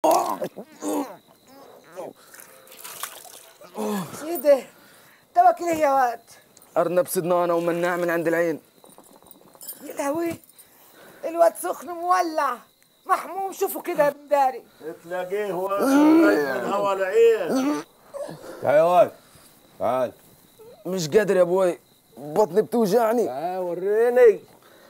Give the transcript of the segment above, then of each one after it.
ايه ده؟ توكل ايه يا واد؟ ارنب صدنانه ومناع من عند العين يا لهوي الواد سخن مولع محموم شوفوا كده يا بنداري تلاقيه هو من هوا العين تعال يا ولد تعال مش قادر يا ابوي بطني بتوجعني تعال وريني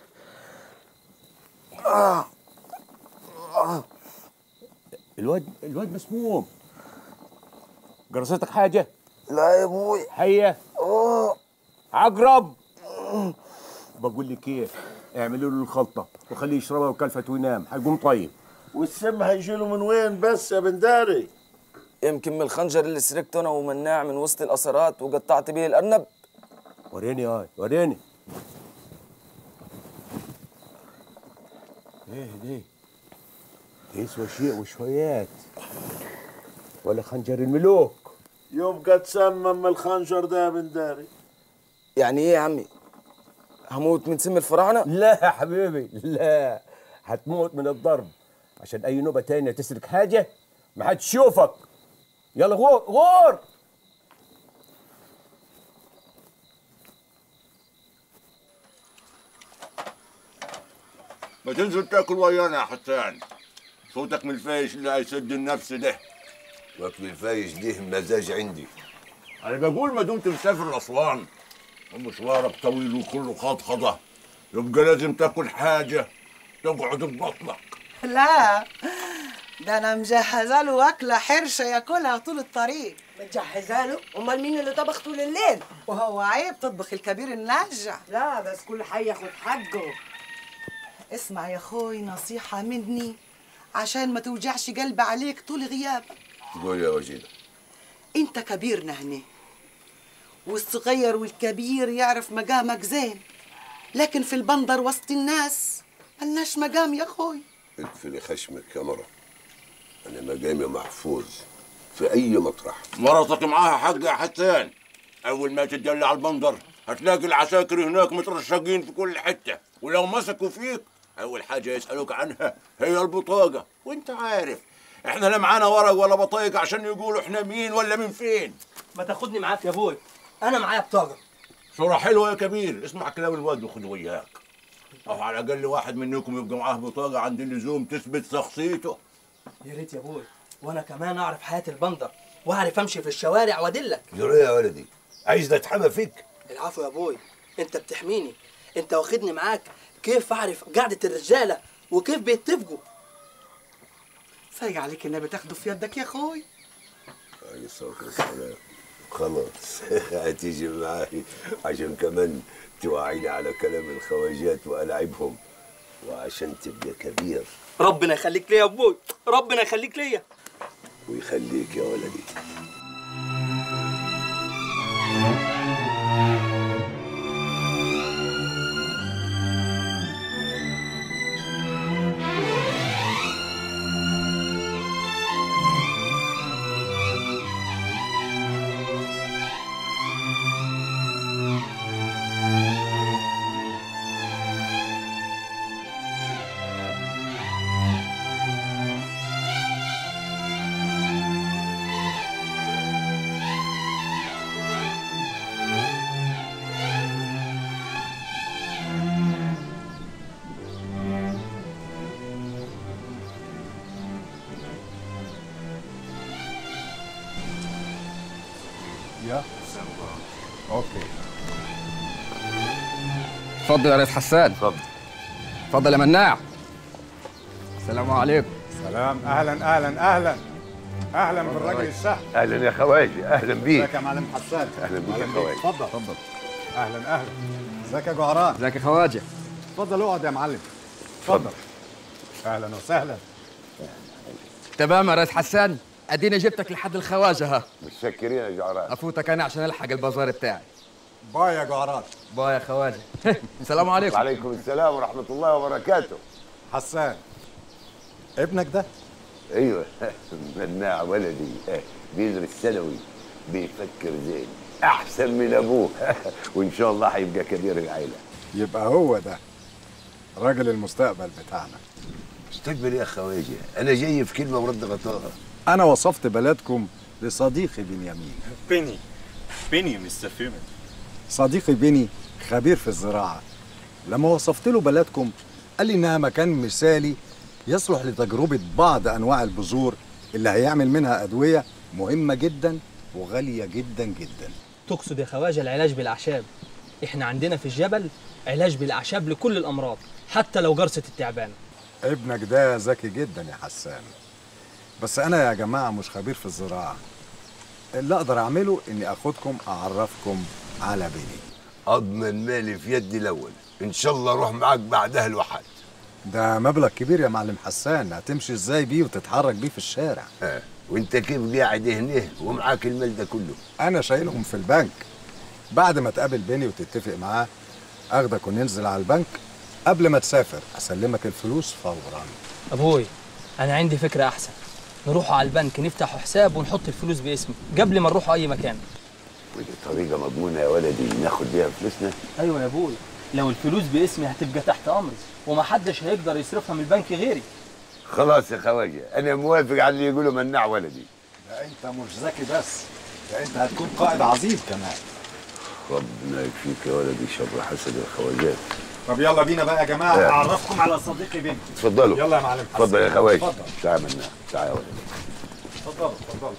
الواد الواد مسموم قرصتك حاجة لا يا ابوي حية اه عقرب بقول لك ايه اعملوا له الخلطة وخليه يشربها وكلفت وينام هيقوم طيب والسم هيجيله من وين بس يا بنداري يمكن من الخنجر اللي سرقته انا ومناع من وسط الاسرات وقطعت به الارنب وريني هاي وريني ايه دي يسوى شيء وشويات ولا خنجر الملوك يبقى تسمم من الخنجر ده يا بنداري يعني ايه يا عمي هموت من سم الفراعنه لا يا حبيبي لا هتموت من الضرب عشان اي نوبه تانية تسرق حاجه ما حد يشوفك يلا غور غور ما تنزل تاكل ويانا يا حسان صوتك من الفايش اللي هيسد النفس ده واكل الفايش ده مزاج عندي انا بقول ما دمت مسافر اسوان ومشوارك طويل وكله خضخضه يبقى لازم تاكل حاجه تقعد ببطنك لا ده انا مجهزه له اكله حرشه ياكلها طول الطريق متجهزه له امال مين اللي طبخ طول الليل وهو عيب تطبخ الكبير النجع لا بس كل حي ياخد حقه اسمع يا اخوي نصيحه مني عشان ما توجعش قلبي عليك طول غيابك قول يا وجيده انت كبيرنا هنا والصغير والكبير يعرف مقامك زين لكن في البندر وسط الناس ملناش مقام يا اخوي اقفلي خشمك يا مرة انا مقامي محفوظ في اي مطرح مرتك معاها حق يا حسان اول ما تدل على البندر هتلاقي العساكر هناك مترشقين في كل حته ولو مسكوا فيك اول حاجه يسالوك عنها هي البطاقه وانت عارف احنا لا معانا ورق ولا بطايق عشان يقولوا احنا مين ولا من فين ما تاخدني معاك يا ابوي انا معايا بطاقه صورة حلوة يا كبير اسمع كلام الواد وخد وياك أو على الأقل واحد منكم يبقى معاه بطاقة عند اللزوم تثبت شخصيته يا ريت يا ابوي وانا كمان اعرف حياه البندر واعرف امشي في الشوارع وادلك جرى يا ولدي عايز اتحمى فيك العفو يا ابوي انت بتحميني انت واخدني معاك كيف اعرف قعده الرجاله وكيف بيتفقوا فايق عليك النبي تاخده في يدك يا اخوي عليه الصلاة والسلام خلاص هتيجي معاي عشان كمان توعيني على كلام الخواجات وألعبهم وعشان تبقى كبير ربنا يخليك ليا يا ابوي ربنا يخليك ليا ويخليك يا ولدي يا اوكي اتفضل يا ريس حسان اتفضل اتفضل يا مناع السلام عليكم سلام اهلا اهلا اهلا اهلا بالراجل السهل أهلا يا خواجي أهلا بيك ازيك يا معلم حسان أهلا بيك يا معلم خواجي. اتفضل اتفضل اهلا اهلا ازيك يا جعران ازيك يا خواجه اتفضل اقعد يا معلم اتفضل اهلا وسهلا تمام يا ريس حسان اديني جبتك لحد الخواجه ها متشكرين يا جعران افوتك انا عشان الحق البازار بتاعي باي يا جعران باي يا خواجه السلام عليكم وعليكم السلام ورحمة الله وبركاته حسان ابنك ده ايوه مناع ولدي بيدرس ثانوي بيفكر زين احسن من ابوه وان شاء الله هيبقى كبير العيله يبقى هو ده راجل المستقبل بتاعنا استكبر يا خواجه انا جاي في كلمه ورد غطاها انا وصفت بلدكم لصديقي بنيامين بيني بيني مستر فيمن صديقي بني خبير في الزراعة لما وصفت له بلدكم قال لي إنها مكان مثالي يصلح لتجربة بعض أنواع البذور اللي هيعمل منها أدوية مهمة جدا وغالية جدا جدا تقصد يا خواجه العلاج بالاعشاب احنا عندنا في الجبل علاج بالاعشاب لكل الامراض حتى لو جرسة التعبان ابنك ده ذكي جدا يا حسان بس أنا يا جماعة مش خبير في الزراعة اللي أقدر أعمله إني أخدكم أعرفكم على بني اضمن مالي في يدي الاول ان شاء الله اروح معاك بعدها الواحد ده مبلغ كبير يا معلم حسان هتمشي ازاي بيه وتتحرك بيه في الشارع اه وانت كيف قاعد هنا ومعاك المال ده كله انا شايلهم في البنك بعد ما تقابل بيني وتتفق معاه اخدك وننزل على البنك قبل ما تسافر اسلمك الفلوس فورا ابوي انا عندي فكره احسن نروح على البنك نفتح حساب ونحط الفلوس باسمي قبل ما نروح اي مكان ودي طريقه مضمونه يا ولدي ناخد بيها فلوسنا ايوه يا ابوي لو الفلوس باسمي هتبقى تحت امري ومحدش هيقدر يصرفها من البنك غيري خلاص يا خواجه انا موافق على اللي يقولوا مناع ولدي ده انت مش ذكي بس ده انت هتكون قائد عظيم كمان ربنا يكفيك يا ولدي شر حسد الخواجات طب يلا بينا بقى يا جماعه آه. اعرفكم على صديقي بني اتفضلوا يلا يا معلم حسن. اتفضل يا خواجه اتفضل تعال مناع تعال يا ولدي اتفضل اتفضل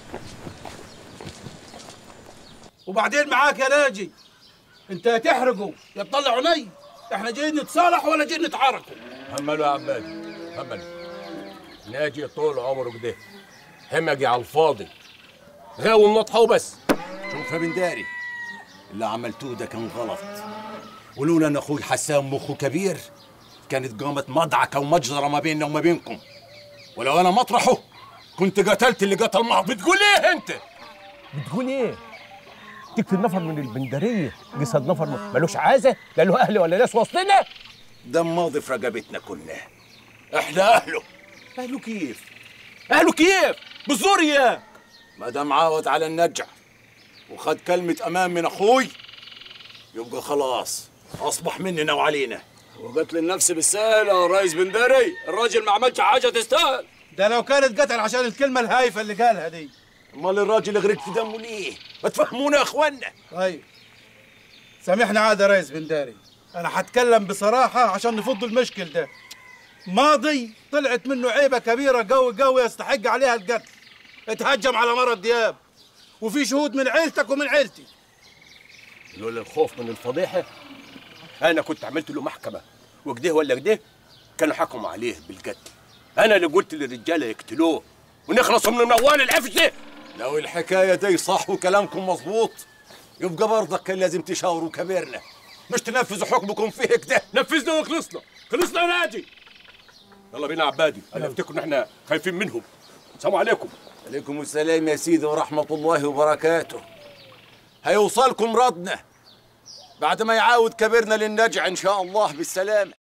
وبعدين معاك يا ناجي انت يا تحرقوا يا تطلع عيني احنا جايين نتصالح ولا جايين نتعاركوا هملوا يا عبادي هملوا ناجي طول عمره كده همجي على الفاضي غاوي النطحه وبس شوف يا بنداري اللي عملتوه ده كان غلط ولولا ان اخوي حسان مخه كبير كانت قامت مدعكه ومجزره ما بيننا وما بينكم ولو انا مطرحه كنت قتلت اللي قتل معه بتقول ايه انت بتقول ايه؟ تقتل نفر من البندريه جسد نفر م- ملوش عازه لا له اهل ولا ناس وسطنا ده ماضي في رقبتنا كلها احنا اهله اهله كيف اهله كيف بزوريا ما دام عاود على النجع وخد كلمة أمان من أخوي يبقى خلاص أصبح مننا وعلينا وقتل النفس بالسهل يا ريس بندري الراجل ما عملش حاجه تستاهل ده لو كانت قتل عشان الكلمة الهايفة اللي قالها دي امال الراجل غرق في دمه ليه؟ ما تفهمونا يا اخوانا طيب سامحنا عاد يا ريس بنداري انا هتكلم بصراحة عشان نفض المشكل ده ماضي طلعت منه عيبة كبيرة قوي قوي يستحق عليها القتل اتهجم على مرض دياب وفي شهود من عيلتك ومن عيلتي لولا الخوف من الفضيحه انا كنت عملت له محكمه وكده ولا كده كانوا حكموا عليه بالقتل انا اللي قلت للرجاله يقتلوه ونخلص من الموال العفش ده لو الحكاية دي صح وكلامكم مظبوط يبقى برضك كان لازم تشاوروا كبيرنا مش تنفذوا حكمكم فيه كده نفذنا وخلصنا خلصنا يا ناجي يلا بينا يا عبادي انا افتكر ان احنا خايفين منهم السلام عليكم عليكم السلام يا سيدي ورحمة الله وبركاته هيوصلكم ردنا بعد ما يعاود كبيرنا للنجع إن شاء الله بالسلامة